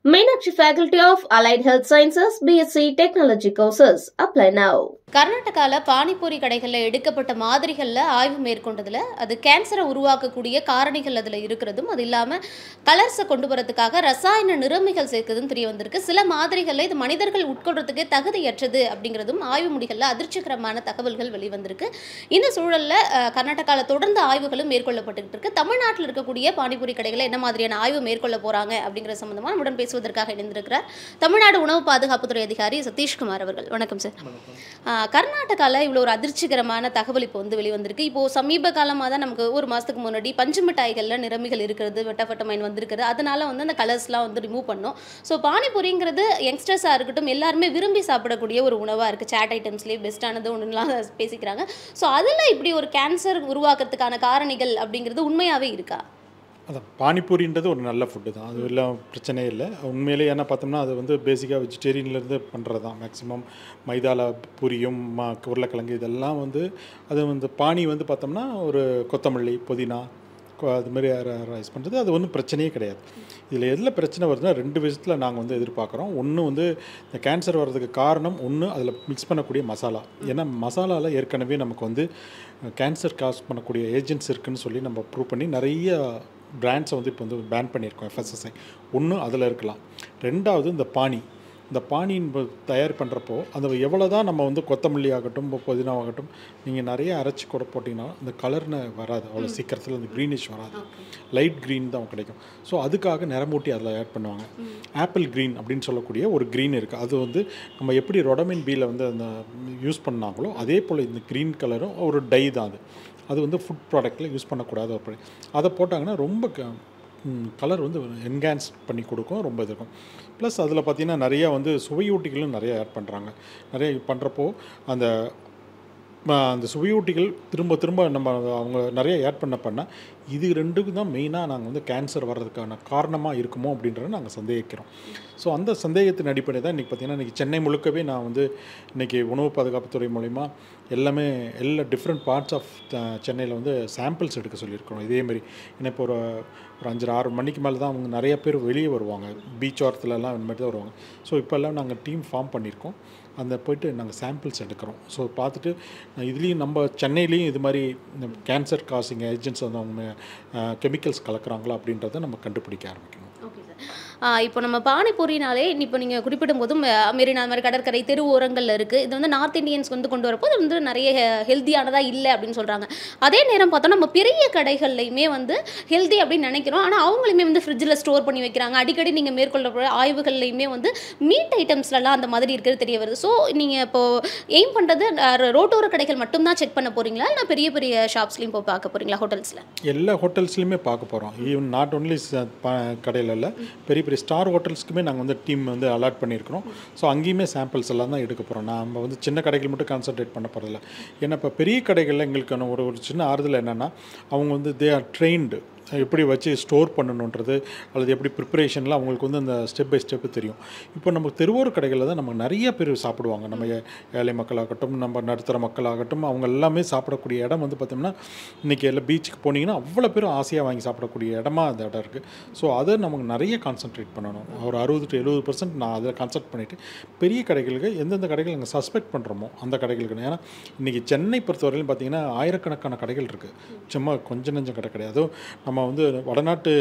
Meenakshi Faculty of Allied Health Sciences, BSc Technology courses. Apply now. கர்நாடகாவில் பானிபூரி கடைகளில் எடுக்கப்பட்ட மாதிரிகளில் ஆய்வு மேற்கொண்டதில் அது கேன்சரை உருவாக்கக்கூடிய காரணிகள் அதில் இருக்கிறதும் அது இல்லாமல் கலர்ஸை கொண்டு வரதுக்காக ரசாயன நிறமிகள் சேர்க்கிறதும் தெரிய வந்திருக்கு சில மாதிரிகளில் இது மனிதர்கள் உட்கொள்றதுக்கு தகுதியற்றது அப்படிங்கிறதும் ஆய்வு முடிகளில் அதிர்ச்சிகரமான தகவல்கள் வெளிவந்திருக்கு இந்த சூழலில் கர்நாடகாவில் தொடர்ந்து ஆய்வுகளும் மேற்கொள்ளப்பட்டுக்கிட்டு இருக்கு தமிழ்நாட்டில் இருக்கக்கூடிய பானிபூரி கடைகளில் என்ன மாதிரியான ஆய்வு மேற்கொள்ள போகிறாங்க அப்படிங்கிற சம்பந்தமாக நம்முடன் பேசுவதற்காக இணைந்திருக்கிறார் தமிழ்நாடு உணவு பாதுகாப்புத்துறை அதிகாரி சதீஷ்குமார் அவர்கள் வணக்கம் சார் ஆஹ் கர்நாடகாவில் இவ்வளோ ஒரு அதிர்ச்சிகரமான தகவல் இப்போ வந்து வெளிவந்திருக்கு இப்போ சமீப காலமாக தான் நமக்கு ஒரு மாதத்துக்கு முன்னாடி பஞ்சு மிட்டாய்களில் நிறமிகள் இருக்கிறது வெட்டப்பட்டமைன் வந்திருக்கிறது அதனால வந்து அந்த கலர்ஸ்லாம் வந்து ரிமூவ் பண்ணோம் ஸோ பானிபூரிங்கிறது யங்ஸ்டர்ஸாக இருக்கட்டும் எல்லாருமே விரும்பி சாப்பிடக்கூடிய ஒரு உணவாக இருக்குது சாட் ஐட்டம்ஸ்லேயே பெஸ்ட்டானது ஒன்றுலாம் பேசிக்கிறாங்க ஸோ அதில் இப்படி ஒரு கேன்சர் உருவாக்குறதுக்கான காரணிகள் அப்படிங்கிறது உண்மையாகவே இருக்கா அதான் பானிபூரின்றது ஒரு நல்ல ஃபுட்டு தான் அது எல்லாம் பிரச்சனையே இல்லை உண்மையிலே என்ன பார்த்தோம்னா அது வந்து பேசிக்காக வெஜிடேரியன்லேருந்து பண்ணுறது தான் மேக்ஸிமம் மைதால பூரியும் மா உருளைக்கிழங்கு இதெல்லாம் வந்து அது வந்து பானி வந்து பார்த்தோம்னா ஒரு கொத்தமல்லி புதினா கொ- அது மாதிரி ரைஸ் பண்ணுறது அது ஒன்றும் பிரச்சனையே கிடையாது இதில் எதில் பிரச்சனை வருதுன்னா ரெண்டு விஷயத்தில் நாங்கள் வந்து எதிர்பார்க்குறோம் ஒன்று வந்து இந்த கேன்சர் வர்றதுக்கு காரணம் ஒன்று அதில் மிக்ஸ் பண்ணக்கூடிய மசாலா ஏன்னா மசாலாவில் ஏற்கனவே நமக்கு வந்து கேன்சர் காஸ் பண்ணக்கூடிய ஏஜென்ட்ஸ் இருக்குன்னு சொல்லி நம்ம ப்ரூவ் பண்ணி நிறைய பிராண்ட்ஸை வந்து இப்போ வந்து பேன் பண்ணியிருக்கோம் எஃப்எஸ்எஸ்ஐ ஒன்று அதில் இருக்கலாம் ரெண்டாவது இந்த பானி இந்த பானியின் ப- தயார் பண்ணுறப்போ அந்த எவ்வளோ தான் நம்ம வந்து கொத்தமல்லி ஆகட்டும் இப்போ புதினாவாகட்டும் நீங்கள் நிறைய அரைச்சி கூட போட்டிங்கன்னா இந்த கலர்னு வராது அவ்வளோ சீக்கிரத்தில் அந்த க்ரீனிஷ் வராது லைட் க்ரீன் தான் கிடைக்கும் ஸோ அதுக்காக நிறமூட்டி அதில் ஆட் பண்ணுவாங்க ஆப்பிள் க்ரீன் அப்படின்னு சொல்லக்கூடிய ஒரு க்ரீன் இருக்குது அது வந்து நம்ம எப்படி ரொடமின் பீல வந்து அந்த யூஸ் பண்ணாங்களோ அதே போல் இந்த க்ரீன் கலரும் ஒரு டை தான் அது அது வந்து ஃபுட் ப்ராடக்ட்டில் யூஸ் பண்ணக்கூடாத ஒரு product. அதை போட்டாங்கன்னா ரொம்ப கலர் வந்து என்ஹான்ஸ் பண்ணி கொடுக்கும் ரொம்ப இது இருக்கும் ப்ளஸ் அதில் பார்த்தீங்கன்னா நிறையா வந்து சுவையூட்டிகளும் நிறைய ஆட் பண்ணுறாங்க நிறைய பண்ணுறப்போ அந்த ம, அந்த சுவையூட்டிகள் திரும்ப திரும்ப நம்ம அவங்க நிறைய ஆட் பண்ண பண்ண இது ரெண்டுக்கு தான் மெயினாக நாங்கள் வந்து கேன்சர் வர்றதுக்கான காரணமாக இருக்குமோ அப்படின்றத நாங்கள் சந்தேகிக்கிறோம் ஸோ அந்த சந்தேகத்தின் அடிப்படை தான் இன்றைக்கி பார்த்தீங்கன்னா இன்றைக்கி சென்னை முழுக்கவே நான் வந்து இன்றைக்கி உணவு பாதுகாப்புத்துறை மூலிமா எல்லாமே எல்லா டிஃப்ரெண்ட் பார்ட்ஸ் ஆஃப் சென்னையில் வந்து சாம்பிள்ஸ் எடுக்க சொல்லியிருக்கிறோம் இதேமாரி ஏன்னா இப்போ ஒரு ஒரு அஞ்சு ஆறு மணிக்கு மேலே தான் அவங்க நிறைய பேர் வெளியே வருவாங்க பீச் ஓரத்துலலாம் இந்த மாதிரி தான் வருவாங்க ஸோ இப்போல்லாம் நாங்கள் டீம் ஃபார்ம் பண்ணியிருக்கோம் அந்த போயிட்டு நாங்கள் சாம்பிள்ஸ் எடுக்கிறோம் ஸோ பார்த்துட்டு அஹ், இதுலேயும் நம்ம சென்னையிலையும் இது மாதிரி கேன்சர் காசிங் ஏஜென்ட்ஸ் வந்து அவங்க கெமிக்கல்ஸ் கலக்குறாங்களா அப்படின்றத நம்ம கண்டுபிடிக்க ஆரம்பிக்கணும் ஓகே சார் இப்போ நம்ம பானிபூரினாலே இப்போ நீங்கள் குறிப்பிடும் போதும் அஹ், மெரினா மாதிரி கடற்கரை தெரு ஓரங்களில் இருக்குது இது வந்து நார்த் இந்தியன்ஸ் வந்து கொண்டு வரப்போ அது வந்து நிறைய ஹெல்த்தியானதாக இல்லை அப்படின்னு சொல்கிறாங்க அதே நேரம் பார்த்தோம் நம்ம பெரிய கடைகள்லையுமே வந்து ஹெல்தி அப்படின்னு நினைக்கிறோம் ஆனால் அவங்களுமே வந்து ஃப்ரிட்ஜில் ஸ்டோர் பண்ணி வைக்கிறாங்க அடிக்கடி நீங்கள் மேற்கொள்ள ஆய்வுகள்லையுமே வந்து மீட் ஐட்டம்ஸ்லலாம் அந்த மாதிரி இருக்கிறது தெரிய வருது ஸோ நீங்கள் இப்போ எய்ம் பண்ணுறது ரோட்டோர கடைகள் மட்டும்தான் செக் பண்ண போகிறீங்களா இல்லை பெரிய பெரிய ஷாப்ஸ்லையும் போய் பார்க்க போகிறீங்களா ஹோட்டல்ஸில் எல்லா ஹோட்டல்ஸ்லையுமே பார்க்க போகிறோம் ஈவன் நாட் ஒன்லி கடையில் இல்லை பெரிய பெரிய ஸ்டார் ஹோட்டல்ஸ்க்குமே நாங்கள் வந்து டீம் வந்து அலாட் பண்ணியிருக்கிறோம் ஸோ அங்கேயுமே சாம்பிள்ஸ் எல்லாம் தான் எடுக்க போகிறோம் நம்ம வந்து சின்ன கடைகள் மட்டும் கான்சென்ட்ரேட் பண்ண போகிறதில்ல ஏன்னா இப்போ பெரிய கடைகளில் எங்களுக்கான ஒரு ஒரு சின்ன ஆறுதல் என்னென்னா அவங்க வந்து தே ஆர் ட்ரெயின்டு எப்படி வச்சு ஸ்டோர் பண்ணணுன்றது அல்லது எப்படி ப்ரிப்பரேஷனில் அவங்களுக்கு வந்து அந்த ஸ்டெப் பை ஸ்டெப்பு தெரியும் இப்போ நம்ம தெருவோர கடைகளில் தான் நம்ம நிறைய பேர் சாப்பிடுவாங்க நம்ம ஏ- ஏழை மக்களாகட்டும் நம்ம நடுத்தர மக்களாகட்டும் அவங்க எல்லாமே சாப்பிடக்கூடிய இடம் வந்து பார்த்திங்கன்னா இன்றைக்கி எல்லாம் பீச்சுக்கு போனீங்கன்னா அவ்வளோ பேரும் ஆசையாக வாங்கி சாப்பிடக்கூடிய இடமா அந்த இடம் இருக்குது ஸோ அதை நமக்கு நிறைய கான்சென்ட்ரேட் பண்ணணும் ஒரு அறுபது டு எழுபது பர்சன்ட் நான் அதில் கான்சென்ட் பண்ணிவிட்டு பெரிய கடைகளுக்கு எந்தெந்த கடைகள் நாங்கள் சஸ்பெக்ட் பண்ணுறோமோ அந்த கடைகளுக்கு ஏன்னா இன்றைக்கி சென்னை பொறுத்தவரையிலும் பார்த்தீங்கன்னா ஆயிரக்கணக்கான கடைகள் இருக்குது சும்மா கொஞ்சம் நஞ்சம் கடை கிடையாது அதுவும் நம்ம வந்து வடநாட்டு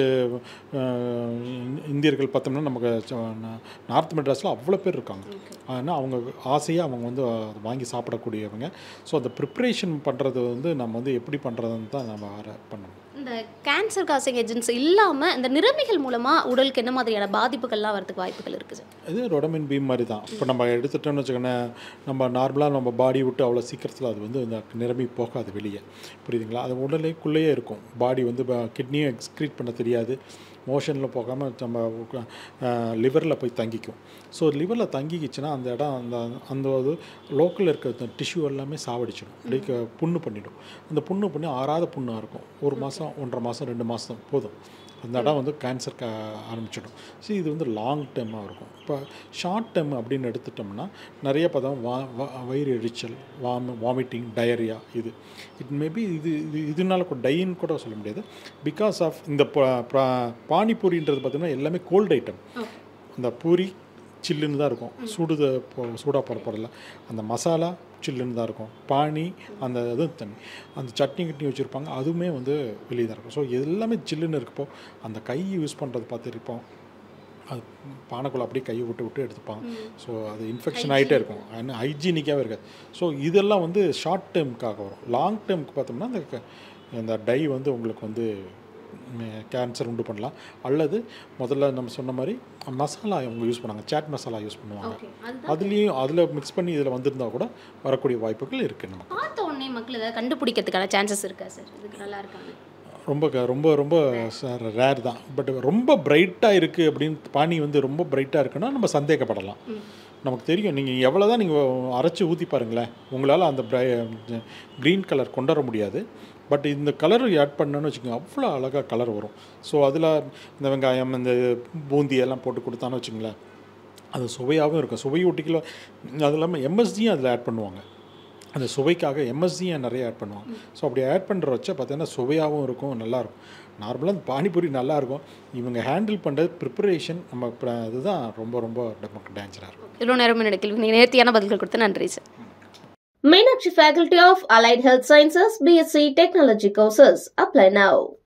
அஹ், இந்தியர்கள் பார்த்தோம்னா நமக்கு ச- நா- நார்த் மெட்ராஸில் அவ்வளோ பேர் இருக்காங்க ஆனால் அவங்க ஆசையாக அவங்க வந்து அதை வாங்கி சாப்பிடக்கூடியவங்க ஸோ அந்த ப்ரிப்ரேஷன் பண்ணுறது வந்து நம்ம வந்து எப்படி பண்ணுறதுன்னு தான் நம்ம வர பண்ணணும் இந்த கேன்சர் காசிங் ஏஜென்ட்ஸ் இல்லாமல் இந்த நிறமிகள் மூலமாக உடலுக்கு என்ன மாதிரியான பாதிப்புகள்லாம் வரதுக்கு வாய்ப்புகள் இருக்குது சார் இது ரொடமின் பீம் மாதிரி தான் இப்போ நம்ம எடுத்துட்டோம்னு வச்சுக்கோங்களேன் நம்ம நார்மலாக நம்ம பாடி விட்டு அவ்வளோ சீக்கிரத்தில் அது வந்து இந்த நிரம்பி போகாது வெளியே புரியுதுங்களா அது உடலுக்குள்ளேயே இருக்கும் பாடி வந்து கிட்னியை எக்ஸ்க்ரீட் பண்ண தெரியாது மோஷனில் போகாமல் நம்ம லிவரில் போய் தங்கிக்கும் ஸோ லிவரில் தங்கிக்கிச்சுன்னா அந்த இடம் அந்த அந்த இது லோக்கலில் இருக்க டிஷ்யூ எல்லாமே சாவடிச்சிடும் அப்படியே க- புண்ணு பண்ணிடும் அந்த புண்ணு பண்ணி ஆறாத புண்ணாக இருக்கும் ஒரு மாதம் ஒன்றரை மாதம் ரெண்டு மாதம் போதும் அந்த இடம் வந்து கேன்சர் க ஆரம்பிச்சிடும் ஸோ இது வந்து லாங் டேர்மாக இருக்கும் இப்போ ஷார்ட் டேர்ம் அப்படின்னு எடுத்துட்டோம்னா நிறைய பதம் வா வா- வயிறு எரிச்சல் வாமி வாமிட்டிங் டயரியா இது இட் மேபி இது இது இதனால கூட டைன்னு கூட சொல்ல முடியாது பிகாஸ் ஆஃப் இந்த ப- ப- பானிபூரின்றது பார்த்தீங்கன்னா எல்லாமே கோல்டு ஐட்டம் இந்த பூரி சில்லுன்னு தான் இருக்கும் சுடுத சூடாக போடப்படல அந்த மசாலா சில்லுன்னு தான் இருக்கும் பானி அந்த இது தண்ணி அந்த சட்னி கிட்னி வச்சுருப்பாங்க அதுவுமே வந்து வெளியே தான் இருக்கும் ஸோ எல்லாமே சில்லுன்னு இருக்கப்போ அந்த கை யூஸ் பண்ணுறது பார்த்துருப்போம் அது பானைக்குள்ள அப்படியே கையை விட்டு விட்டு எடுத்துப்பாங்க ஸோ அது இன்ஃபெக்ஷன் ஆகிட்டே இருக்கும் ஆனால் ஹைஜீனிக்காகவே இருக்காது ஸோ இதெல்லாம் வந்து ஷார்ட் டேர்முக்காக வரும் லாங் டேர்முக்கு பார்த்தோம்னா அந்த க- அந்த டை வந்து உங்களுக்கு வந்து கேன்சர் உண்டு பண்ணலாம் அல்லது முதல்ல நம்ம சொன்ன மாதிரி மசாலா அவங்க யூஸ் பண்ணாங்க சாட் மசாலா யூஸ் பண்ணுவாங்க ஓகே அதுதான் அதுலேயும் அதில் மிக்ஸ் பண்ணி இதில் வந்திருந்தா கூட வரக்கூடிய வாய்ப்புகள் இருக்குது நமக்கு பார்த்த உடனே மக்கள் ஏதாவது கண்டுபிடிக்கிறதுக்கான சான்சஸ் இருக்கா சார் இதுக்கு நல்லா இருக்காங்க ரொம்ப க- ரொம்ப ரொம்ப ரேர் தான் பட் ரொம்ப பிரைட்டாக இருக்குது அப்படின்னு பானி வந்து ரொம்ப பிரைட்டாக இருக்குன்னா நம்ம சந்தேகப்படலாம் நமக்கு தெரியும் நீங்கள் எவ்வளோ தான் நீங்கள் அரைச்சி ஊற்றி பாருங்களேன் உங்களால் அந்த க்ரீன் கலர் கொண்டு வர முடியாது பட் இந்த கலர் ஆட் பண்ணோன்னு வச்சுக்கோங்க அவ்வளோ அழகாக கலர் வரும் ஸோ அதில் இந்த வெங்காயம் இந்த பூந்தி எல்லாம் போட்டு கொடுத்தான்னு வச்சுங்களேன் அது சுவையாகவும் இருக்கும் சுவையூட்டிக்கல அது இல்லாமல் எம்எஸ்ஜியும் அதில் ஆட் பண்ணுவாங்க அந்த சுவைக்காக எம்எஸ்ஜியும் நிறைய ஆட் பண்ணுவாங்க ஸோ அப்படி ஆட் பண்ணுற வச்சா பார்த்தீங்கன்னா சுவையாகவும் இருக்கும் நல்லாயிருக்கும் நார்மலாக அந்த பானிபூரி நல்லாயிருக்கும் இவங்க ஹேண்டில் பண்ணுறது ப்ரிப்பரேஷன் நம்ம இப்ப அதுதான் ரொம்ப ரொம்ப நமக்கு டேஞ்சராக இருக்கும் இவ்வளோ நேரம் என்னோட கேள்வி நீங்கள் நேர்த்தியான பதில்கள் கொடுத்து நன்றி sir Meenakshi Faculty of Allied Health Sciences BSc Technology courses. Apply now.